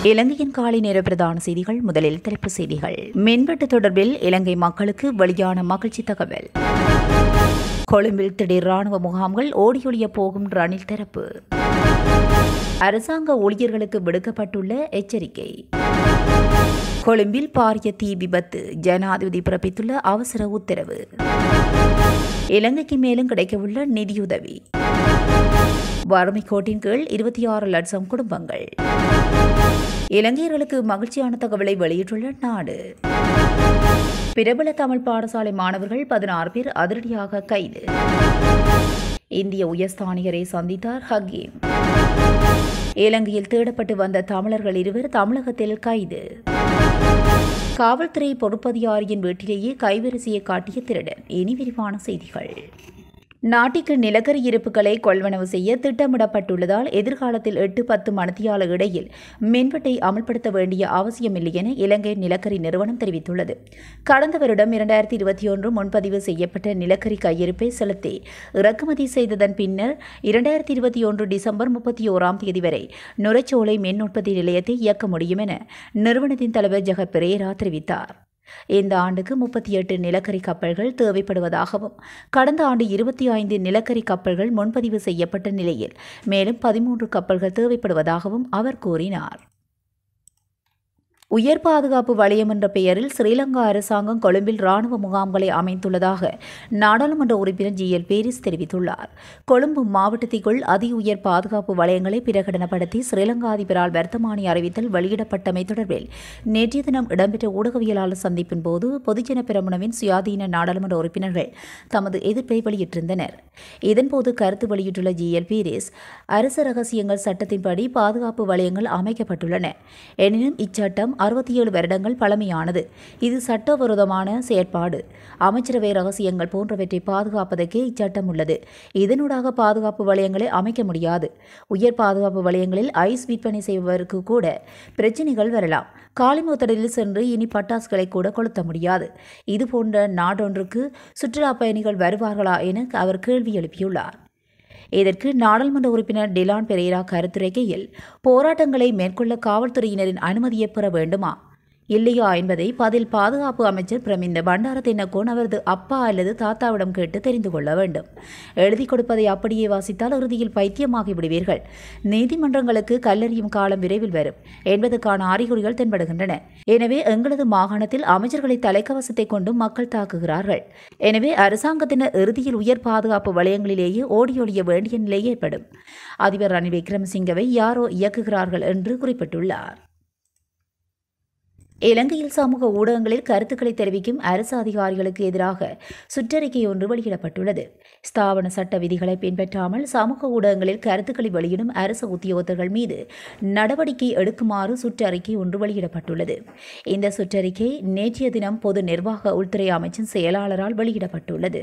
இலங்கையின் காலை நேர பிரதான செய்திகள் முதலில் தலைப்புச் செய்திகள் மின்வெட்டு தொடர்பில் இலங்கை மக்களுக்கு வெளியான மகிழ்ச்சி தகவல் கொழும்பில் திடீர் ராணுவ முகாம்கள் ஓடியொழிய போகும் ரணில் தரப்பு அரசாங்க ஊழியர்களுக்கு விடுக்கப்பட்டுள்ள எச்சரிக்கை கொழும்பில் பாரிய தீ விபத்து ஜனாதிபதி பிறப்பித்துள்ள அவசர உத்தரவு இலங்கைக்கு மேலும் கிடைக்கவுள்ள நிதியுதவி வறுமை கோட்டின் கீழ் இருபத்தி ஆறு லட்சம் குடும்பங்கள் இலங்கையர்களுக்கு மகிழ்ச்சியான தகவலை வெளியிட்டுள்ள நாடு பிரபல தமிழ் பாடசாலை மாணவர்கள் பதினாறு பேர் அதிரடியாக கைது இந்திய உயர்ஸ்தானிகரை சந்தித்தார் ஹக்கீம் இலங்கையில் தேடப்பட்டு வந்த தமிழர்கள் இருவர் தமிழகத்தில் கைது காவல்துறை பொறுப்பதிகாரியின் வீட்டிலேயே கைவரிசையை காட்டிய திருடன் இனி விரிவான செய்திகள் நாட்டிற்கு நிலக்கரி இருப்புகளை கொள்வனவு செய்ய திட்டமிடப்பட்டுள்ளதால் எதிர்காலத்தில் எட்டு பத்து மணத்தியால இடையில் மின்வெட்டை அமல்படுத்த வேண்டிய அவசியமில்லை என இலங்கை நிலக்கரி நிறுவனம் தெரிவித்துள்ளது கடந்த வருடம் இரண்டாயிரத்தி இருபத்தி ஒன்று முன்பதிவு செய்யப்பட்ட நிலக்கரி கையிருப்பை செலுத்தி இறக்குமதி செய்ததன் பின்னர் இரண்டாயிரத்தி இருபத்தி ஒன்று டிசம்பர் முப்பத்தி ஓராம் தேதி வரை நுரைச்சோலை மின் உற்பத்தி நிலையத்தை இயக்க முடியும் என நிறுவனத்தின் தலைவர் ஜெகத் பிரேரா தெரிவித்தார் இந்த ஆண்டுக்கு முப்பத்தி எட்டு நிலக்கரி கப்பல்கள் தேவைப்படுவதாகவும் கடந்த ஆண்டு இருபத்தி ஐந்து நிலக்கரி கப்பல்கள் முன்பதிவு செய்யப்பட்ட நிலையில் மேலும் பதிமூன்று கப்பல்கள் தேவைப்படுவதாகவும் அவர் கூறினார் உயர் பாதுகாப்பு வலயம் என்ற பெயரில் ஸ்ரீலங்கா அரசாங்கம் கொழும்பில் ராணுவ முகாம்களை அமைத்துள்ளதாக நாடாளுமன்ற உறுப்பினர் ஜி எல் பேரிஸ் தெரிவித்துள்ளார் கொழும்பு மாவட்டத்திற்குள் அதி உயர் பாதுகாப்பு வலயங்களை பிரகடனப்படுத்தி ஸ்ரீலங்கா அதிபரால் வர்த்தமானி அறிவித்தல் வெளியிடப்பட்டமை தொடர்பில் நேற்றைய தினம் இடம்பெற்ற ஊடகவியலாளர் சந்திப்பின் போது பொதுஜன பெரமுனவின் சுயாதீன நாடாளுமன்ற உறுப்பினர்கள் தமது எதிர்ப்பை வெளியிட்டிருந்தனர் இதன்போது கருத்து வெளியிட்டுள்ள ஜி எல் பீரிஸ் அரசு ரகசியங்கள் சட்டத்தின்படி பாதுகாப்பு வலயங்கள் அமைக்கப்பட்டுள்ளன எனினும் இச்சட்டம் அறுபத்தி ஏழு வருடங்கள் பழமையானது இது சட்டவிரோதமான செயற்பாடு அமைச்சரவை ரகசியங்கள் போன்றவற்றை பாதுகாப்பதற்கே இச்சட்டம் உள்ளது இதனூடாக பாதுகாப்பு வலயங்களை அமைக்க முடியாது உயர் பாதுகாப்பு வலயங்களில் ஐஸ் விற்பனை செய்பவருக்கு கூட பிரச்சினைகள் வரலாம் காலிமுத்தடலில் சென்று இனி பட்டாசுகளை கூட கொளுத்த முடியாது இதுபோன்ற நாடொன்றுக்கு சுற்றுலா பயணிகள் வருவார்களா என அவர் கேள்வி எழுப்பியுள்ளார் இதற்கு நாடாளுமன்ற உறுப்பினர் டிலான் பெரேரா கருத்துரைக்கையில் போராட்டங்களை மேற்கொள்ள காவல்துறையினரின் அனுமதியை பெற வேண்டுமா இல்லையா என்பதை பதில் பாதுகாப்பு அமைச்சர் பிரமிந்த பண்டார தென்னக்கோன் அவரது அப்பா அல்லது தாத்தாவிடம் கேட்டு தெரிந்து கொள்ள வேண்டும் எழுதி கொடுப்பதை அப்படியே வாசித்தால் இறுதியில் பைத்தியமாகி விடுவீர்கள் நீதிமன்றங்களுக்கு கல்லறியும் காலம் விரைவில் வரும் என்பதற்கான அறிகுறிகள் தென்படுகின்றன எனவே எங்களது மாகாணத்தில் அமைச்சர்களை தலைக்கவசத்தை கொண்டு மக்கள் தாக்குகிறார்கள் எனவே அரசாங்கத்தினர் இறுதியில் உயர் பாதுகாப்பு வலயங்களிலேயே ஓடியொழிய வேண்டிய நிலை ஏற்படும் அதிபர் ரணில் விக்ரமசிங்கவை யாரோ இயக்குகிறார்கள் என்று குறிப்பிட்டுள்ளார் இலங்கையில் சமூக ஊடகங்களில் கருத்துக்களை தெரிவிக்கும் அரசு அதிகாரிகளுக்கு எதிராக சுற்றறிக்கை ஒன்று வெளியிடப்பட்டுள்ளது ஸ்தாபன சட்ட விதிகளை பின்பற்றாமல் சமூக ஊடகங்களில் கருத்துக்களை வெளியிடும் அரசு உத்தியோகத்தர்கள் மீது நடவடிக்கை எடுக்குமாறு சுற்றறிக்கை ஒன்று வெளியிடப்பட்டுள்ளது இந்த சுற்றறிக்கை நேற்றைய தினம் பொது நிர்வாக உள்துறை அமைச்சின் செயலாளரால் வெளியிடப்பட்டுள்ளது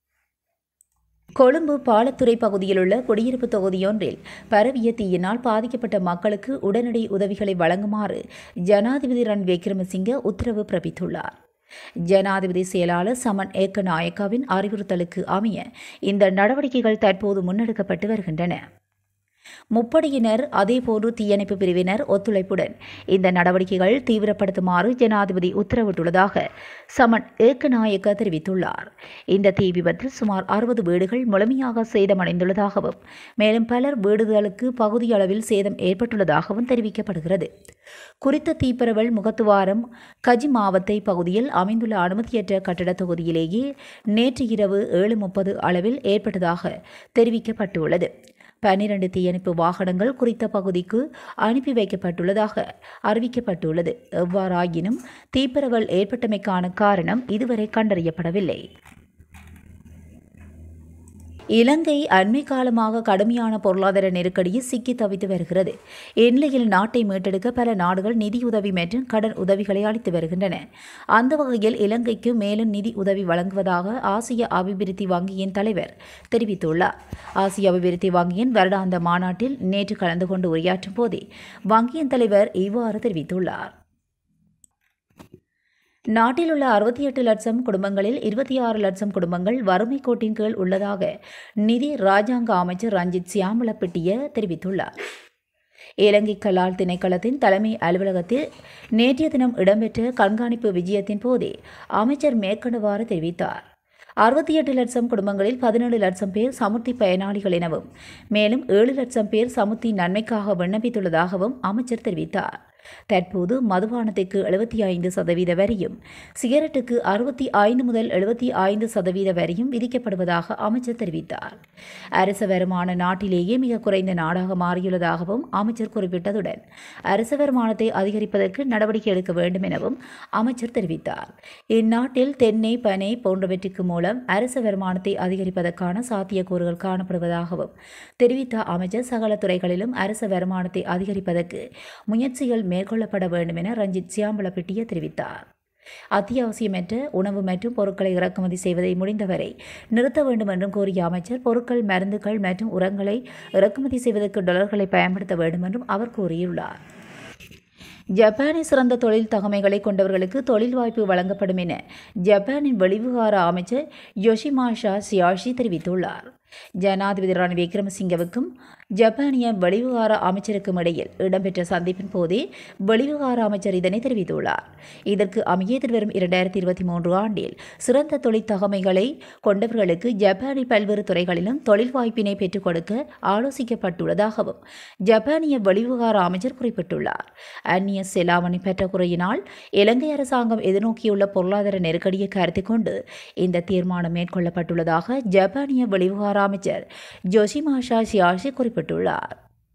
கொழும்பு பாலத்துறை பகுதியில் உள்ள குடியிருப்பு தொகுதியொன்றில் பரவிய தீயினால் பாதிக்கப்பட்ட மக்களுக்கு உடனடி உதவிகளை வழங்குமாறு ஜனாதிபதி ரன் விக்ரமசிங்க உத்தரவு பிறப்பித்துள்ளார் ஜனாதிபதி செயலாளர் சமன் ஏக்கநாயக்காவின் அறிவுறுத்தலுக்கு அமைய இந்த நடவடிக்கைகள் தற்போது முன்னெடுக்கப்பட்டு வருகின்றன முப்படையினர் அதேபோன்று தீயணைப்பு பிரிவினர் ஒத்துழைப்புடன் இந்த நடவடிக்கைகள் தீவிரப்படுத்துமாறு ஜனாதிபதி உத்தரவிட்டுள்ளதாக சமன் ஏக்கநாயக்க தெரிவித்துள்ளார் இந்த தீ விபத்தில் சுமார் அறுபது வீடுகள் முழுமையாக சேதமடைந்துள்ளதாகவும் மேலும் பலர் வீடுகளுக்கு பகுதியளவில் சேதம் ஏற்பட்டுள்ளதாகவும் தெரிவிக்கப்படுகிறது குறித்த தீப்பரவல் முகத்துவாரம் கஜி மாவத்தை பகுதியில் அமைந்துள்ள அனுமதியற்ற கட்டட தொகுதியிலேயே நேற்று இரவு ஏழு முப்பது அளவில் ஏற்பட்டதாக தெரிவிக்கப்பட்டுள்ளது பன்னிரண்டு தீயணைப்பு வாகனங்கள் குறித்த பகுதிக்கு அனுப்பி வைக்கப்பட்டுள்ளதாக அறிவிக்கப்பட்டுள்ளது எவ்வாறாயினும் தீப்பரவல் ஏற்பட்டமைக்கான காரணம் இதுவரை கண்டறியப்படவில்லை இலங்கை அண்மை காலமாக கடுமையான பொருளாதார நெருக்கடியில் சிக்கி தவித்து வருகிறது இந்நிலையில் நாட்டை மீட்டெடுக்க பல நாடுகள் நிதியுதவி மற்றும் கடன் உதவிகளை அளித்து வருகின்றன அந்த வகையில் இலங்கைக்கு மேலும் நிதி உதவி வழங்குவதாக ஆசிய அபிவிருத்தி வங்கியின் தலைவர் தெரிவித்துள்ளார் ஆசிய அபிவிருத்தி வங்கியின் வருடாந்த மாநாட்டில் நேற்று கலந்து கொண்டு உரையாற்றும் போதே வங்கியின் தலைவர் இவ்வாறு தெரிவித்துள்ளார் நாட்டில் உள்ள அறுபத்தி எட்டு லட்சம் குடும்பங்களில் இருபத்தி ஆறு லட்சம் குடும்பங்கள் வறுமை கோட்டின் கீழ் உள்ளதாக நிதி ராஜாங்க அமைச்சர் ரஞ்சித் சியாமலப்பிட்டிய தெரிவித்துள்ளார் இலங்கை கலால் திணைக்களத்தின் தலைமை அலுவலகத்தில் நேற்றைய தினம் இடம்பெற்ற கண்காணிப்பு விஜயத்தின் போதே அமைச்சர் மேற்கொண்டவாறு தெரிவித்தார் அறுபத்தி எட்டு லட்சம் குடும்பங்களில் பதினேழு லட்சம் பேர் சமுர்த்தி பயனாளிகள் எனவும் மேலும் ஏழு லட்சம் பேர் சமுர்த்தி நன்மைக்காக விண்ணப்பித்துள்ளதாகவும் அமைச்சர் தெரிவித்தார் தற்போது மதுபானத்துக்கு எழுபத்தி ஐந்து சதவீத வரியும் சிகரெட்டுக்கு அறுபத்தி ஐந்து முதல் எழுபத்தி ஐந்து சதவீத வரியும் விதிக்கப்படுவதாக அமைச்சர் தெரிவித்தார் அரச வருமான நாட்டிலேயே மிக குறைந்த நாடாக மாறியுள்ளதாகவும் அமைச்சர் குறிப்பிட்டதுடன் அரச வருமானத்தை அதிகரிப்பதற்கு நடவடிக்கை எடுக்க வேண்டும் எனவும் அமைச்சர் தெரிவித்தார் இந்நாட்டில் தென்னை பனை போன்றவற்றுக்கு மூலம் அரச வருமானத்தை அதிகரிப்பதற்கான சாத்தியக்கூறுகள் காணப்படுவதாகவும் தெரிவித்த அமைச்சர் சகல துறைகளிலும் அரச வருமானத்தை அதிகரிப்பதற்கு முயற்சிகள் மேற்கொள்ளப்பட வேண்டும் என ரஞ்சித் சியாம்பலப்பிட்டிய தெரிவித்தார் அத்தியாவசியமற்ற உணவு மற்றும் பொருட்களை இறக்குமதி செய்வதை முடிந்தவரை நிறுத்த வேண்டும் என்றும் கூறிய அமைச்சர் பொருட்கள் மருந்துகள் மற்றும் உரங்களை இறக்குமதி செய்வதற்கு டாலர்களை பயன்படுத்த வேண்டும் என்றும் அவர் கூறியுள்ளார் ஜப்பானில் சிறந்த தொழில் தகமைகளை கொண்டவர்களுக்கு தொழில் வாய்ப்பு வழங்கப்படும் என ஜப்பானின் வெளிவிவகார அமைச்சர் யோஷிமாஷா சியாஷி தெரிவித்துள்ளார் ஜனாதிபதி ரணில் விக்ரமசிங்கவுக்கும் ஜப்பானிய வெளிவிவகார அமைச்சருக்கும் இடையில் இடம்பெற்ற சந்திப்பின் போதே வெளிவிவகார அமைச்சர் இதனை தெரிவித்துள்ளார் இதற்கு அமைய எதிர்வரும் இரண்டாயிரத்தி இருபத்தி மூன்று ஆண்டில் சிறந்த தொழில் தகமைகளை கொண்டவர்களுக்கு ஜப்பானில் பல்வேறு துறைகளிலும் தொழில் வாய்ப்பினை பெற்றுக் கொடுக்க ஆலோசிக்கப்பட்டுள்ளதாகவும் ஜப்பானிய வெளிவிவகார அமைச்சர் குறிப்பிட்டுள்ளார் அந்நிய செலாவணி பற்றாக்குறையினால் இலங்கை அரசாங்கம் எதிர்நோக்கியுள்ள பொருளாதார நெருக்கடியை கருத்தில் கொண்டு இந்த தீர்மானம் மேற்கொள்ளப்பட்டுள்ளதாக ஜப்பானிய வெளிவிவகார அமைச்சர் ஜோஷிமாஷா ஷியாஷி குறிப்பிட்டுள்ளார்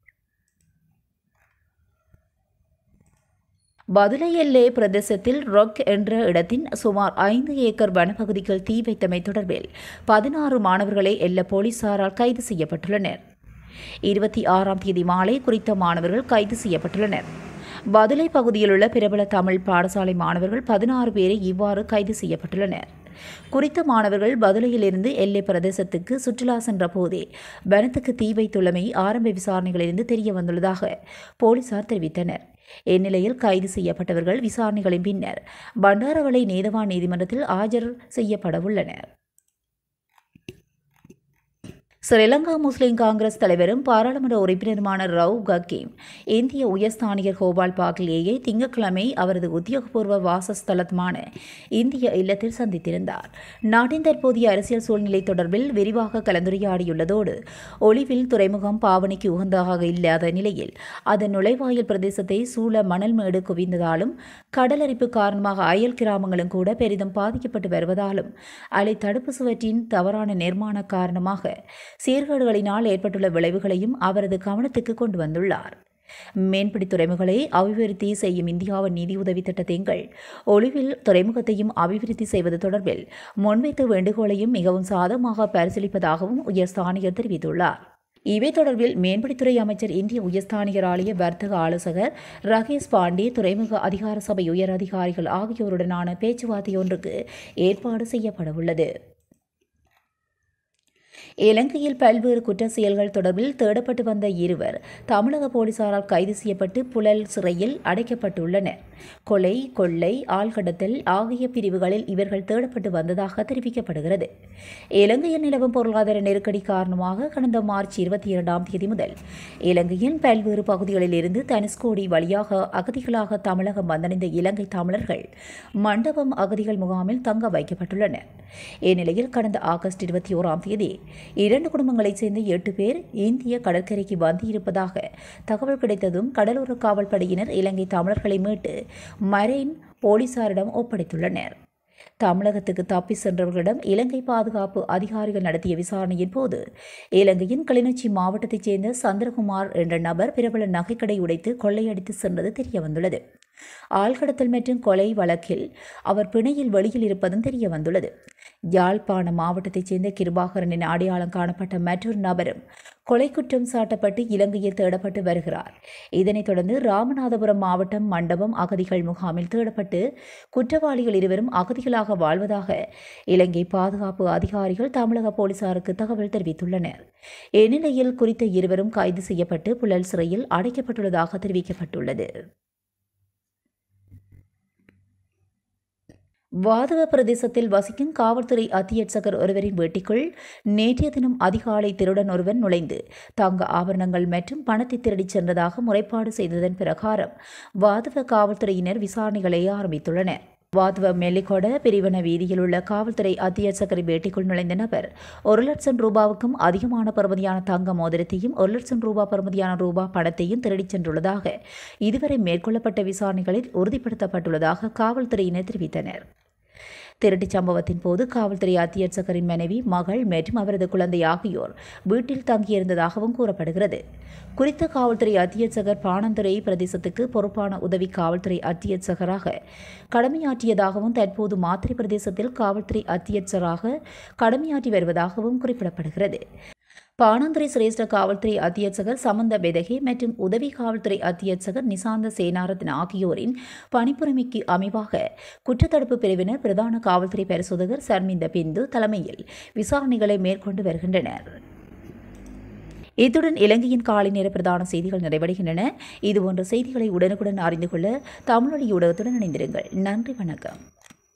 பதுளை எல்லே பிரதேசத்தில் ரொக் என்ற இடத்தின் சுமார் ஐந்து ஏக்கர் வனப்பகுதிகள் தீ வைத்தமை தொடர்பில் பதினாறு மாணவர்களை எல்ல போலீசாரால் கைது செய்யப்பட்டுள்ளனர் இருபத்தி ஆறாம் தேதி மாலை குறித்த மாணவர்கள் கைது செய்யப்பட்டுள்ளனர் பதுளை பகுதியில் உள்ள பிரபல தமிழ் பாடசாலை மாணவர்கள் பதினாறு பேரை இவ்வாறு கைது செய்யப்பட்டுள்ளனர் குறித்த மாணவர்கள் பதுளையிலிருந்து எல்லை பிரதேசத்துக்கு சுற்றுலா சென்ற போதே வனத்துக்கு தீ வைத்துள்ளமை ஆரம்ப விசாரணைகளிலிருந்து தெரிய வந்துள்ளதாக போலீசார் தெரிவித்தனர் இந்நிலையில் கைது செய்யப்பட்டவர்கள் விசாரணைகளின் பின்னர் பண்டாரவளை நீதவான் நீதிமன்றத்தில் ஆஜர் செய்யப்படவுள்ளனர் ஸ்ரீலங்கா முஸ்லிம் காங்கிரஸ் தலைவரும் பாராளுமன்ற உறுப்பினருமான ரவ் கக்கீம் இந்திய உயர்ஸ்தானிகர் கோபால் பாக்லேயை திங்கட்கிழமை அவரது உத்தியோகபூர்வ வாசஸ்தலமான இந்திய இல்லத்தில் சந்தித்திருந்தார் நாட்டின் தற்போதைய அரசியல் சூழ்நிலை தொடர்பில் விரிவாக கலந்துரையாடியுள்ளதோடு ஒளிவில் துறைமுகம் பாவனைக்கு உகந்ததாக இல்லாத நிலையில் அதன் நுழைவாயில் பிரதேசத்தை சூழ மணல் மேடு குவிந்ததாலும் கடலரிப்பு காரணமாக அயல் கிராமங்களும் கூட பெரிதும் பாதிக்கப்பட்டு வருவதாலும் அலை தடுப்பு சுவற்றின் தவறான நிர்மாண காரணமாக சீர்கேடுகளினால் ஏற்பட்டுள்ள விளைவுகளையும் அவரது கவனத்துக்கு கொண்டு வந்துள்ளார் மீன்பிடி துறைமுகங்களை அபிவிருத்தி செய்யும் இந்தியாவின் நிதியுதவி திட்டத்தின் கீழ் ஒளிவில் துறைமுகத்தையும் அபிவிருத்தி செய்வது தொடர்பில் முன்வைத்த வேண்டுகோளையும் மிகவும் சாதகமாக பரிசீலிப்பதாகவும் உயர்ஸ்தானிகர் தெரிவித்துள்ளார் இவை தொடர்பில் மேம்படித்துறை அமைச்சர் இந்திய உயர்ஸ்தானிகர் ஆலய வர்த்தக ஆலோசகர் ரகேஷ் பாண்டே துறைமுக அதிகார சபை உயர் அதிகாரிகள் ஆகியோருடனான பேச்சுவார்த்தை ஒன்றுக்கு ஏற்பாடு செய்யப்படவுள்ளது இலங்கையில் பல்வேறு குற்ற செயல்கள் தொடர்பில் தேடப்பட்டு வந்த இருவர் தமிழக போலீசாரால் கைது செய்யப்பட்டு புழல் சிறையில் அடைக்கப்பட்டுள்ளனர் கொலை கொள்ளை ஆள்கடத்தல் ஆகிய பிரிவுகளில் இவர்கள் தேடப்பட்டு வந்ததாக தெரிவிக்கப்படுகிறது இலங்கையில் நிலவும் பொருளாதார நெருக்கடி காரணமாக கடந்த மார்ச் இருபத்தி இரண்டாம் தேதி முதல் இலங்கையின் பல்வேறு பகுதிகளில் இருந்து தனுஷ்கோடி வழியாக அகதிகளாக தமிழகம் வந்தடைந்த இலங்கை தமிழர்கள் மண்டபம் அகதிகள் முகாமில் தங்க வைக்கப்பட்டுள்ளனர் இந்நிலையில் கடந்த ஆகஸ்ட் இருபத்தி ஓராம் தேதி இரண்டு குடும்பங்களைச் சேர்ந்த எட்டு பேர் இந்திய கடற்கரைக்கு வந்திருப்பதாக தகவல் கிடைத்ததும் கடலோர காவல் படையினர் இலங்கை தமிழர்களை மீட்டு மரைன் போலீசாரிடம் ஒப்படைத்துள்ளனர் தமிழகத்துக்கு தப்பி சென்றவர்களிடம் இலங்கை பாதுகாப்பு அதிகாரிகள் நடத்திய விசாரணையின் போது இலங்கையின் கிளிநொச்சி மாவட்டத்தைச் சேர்ந்த சந்திரகுமார் என்ற நபர் பிரபல நகைக்கடை உடைத்து கொள்ளையடித்து சென்றது தெரியவந்துள்ளது ஆழ்கடத்தல் மற்றும் கொலை வழக்கில் அவர் பிணையில் வெளியில் இருப்பதும் தெரிய வந்துள்ளது யாழ்ப்பாண மாவட்டத்தைச் சேர்ந்த கிருபாகரனின் அடையாளம் காணப்பட்ட மற்றொரு நபரும் கொலை குற்றம் சாட்டப்பட்டு இலங்கையில் தேடப்பட்டு வருகிறார் இதனைத் தொடர்ந்து ராமநாதபுரம் மாவட்டம் மண்டபம் அகதிகள் முகாமில் தேடப்பட்டு குற்றவாளிகள் இருவரும் அகதிகளாக வாழ்வதாக இலங்கை பாதுகாப்பு அதிகாரிகள் தமிழக போலீசாருக்கு தகவல் தெரிவித்துள்ளனர் இந்நிலையில் குறித்த இருவரும் கைது செய்யப்பட்டு புழல் சிறையில் அடைக்கப்பட்டுள்ளதாக தெரிவிக்கப்பட்டுள்ளது வாதவ பிரதேசத்தில் வசிக்கும் காவல்துறை அத்தியட்சகர் ஒருவரின் வீட்டிற்குள் நேற்றைய தினம் அதிகாலை திருடன் ஒருவன் நுழைந்து தங்க ஆபரணங்கள் மற்றும் பணத்தை திருடிச் சென்றதாக முறைப்பாடு செய்ததன் பிரகாரம் வாதவ காவல்துறையினர் விசாரணைகளை ஆரம்பித்துள்ளனர் வாத்வ மெல்லிகொட பிரிவன வீதியில் உள்ள காவல்துறை அத்தியட்சகரை வீட்டிற்குள் நுழைந்த நபர் ஒரு லட்சம் ரூபாவுக்கும் அதிகமான பெறுமதியான தங்க மோதிரத்தையும் ஒரு லட்சம் ரூபாய் பெறுமதியான ரூபாய் பணத்தையும் திருடிச் சென்றுள்ளதாக இதுவரை மேற்கொள்ளப்பட்ட விசாரணைகளில் உறுதிப்படுத்தப்பட்டுள்ளதாக காவல்துறையினர் தெரிவித்தனர் திருட்டுச் சம்பவத்தின் போது காவல்துறை அத்தியட்சகரின் மனைவி மகள் மற்றும் அவரது குழந்தை ஆகியோர் வீட்டில் தங்கியிருந்ததாகவும் கூறப்படுகிறது குறித்த காவல்துறை அத்தியட்சகர் பாணந்துறை பிரதேசத்துக்கு பொறுப்பான உதவி காவல்துறை அத்தியட்சகராக கடமையாற்றியதாகவும் தற்போது மாத்திரை பிரதேசத்தில் காவல்துறை அத்தியட்சராக கடமையாற்றி வருவதாகவும் குறிப்பிடப்படுகிறது பாணந்துறை சிரேஷ்ட காவல்துறை அத்தியட்சகர் சமந்த பெதகே மற்றும் உதவி காவல்துறை அத்தியட்சகர் நிசாந்த சேனாரத்ன ஆகியோரின் பணிப்புரிமைக்கு அமைவாக குற்றத்தடுப்பு பிரிவினர் பிரதான காவல்துறை பரிசோதகர் சர்மிந்த பிந்து தலைமையில் விசாரணைகளை மேற்கொண்டு வருகின்றனர் இத்துடன் இலங்கையின் காலை நேர பிரதான செய்திகள் நிறைவடைகின்றன இதுபோன்ற செய்திகளை உடனுக்குடன் அறிந்து கொள்ள தமிழொலி ஊடகத்துடன் இணைந்திருங்கள் நன்றி வணக்கம்